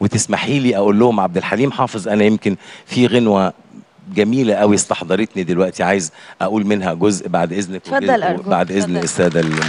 وتسمحي لي اقول لهم عبد الحليم حافظ انا يمكن في غنوه جميلة قوي استحضرتني دلوقتي عايز أقول منها جزء بعد إذنك اتفضل وجزء- أرجوك، بعد إذن اتفضل. السادة الموجودين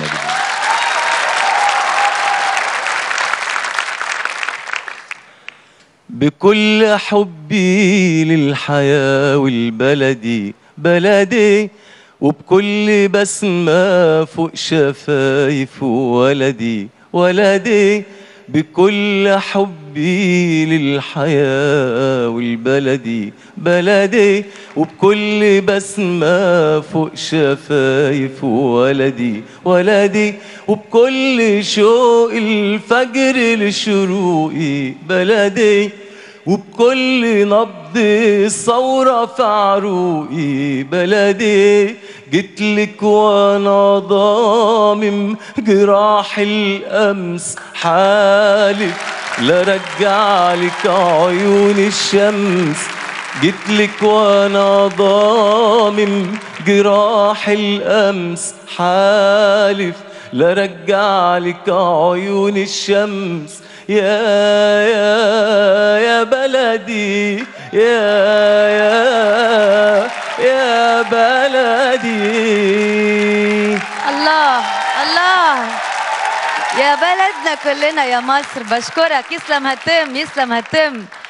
بكل حبي للحياة والبلدي بلدي وبكل بسمة فوق شفايف ولدي ولدي بكل حبي للحياة والبلدي بلدي وبكل بسمة فوق شفايف ولدي ولدي وبكل شوق الفجر لشروقي بلدي وبكل نبض الثورة في عروقي بلدي جيتلك وانا ضامم جراح الامس حالف لا رجعلك عيون الشمس جيتلك وانا ضامم جراح الامس حالف لا رجعلك عيون الشمس يا يا يا بلدي يا يا يا بلدي الله الله يا بلدنا كلنا يا مصر بشكرك يسلم هالتم يسلم هالتم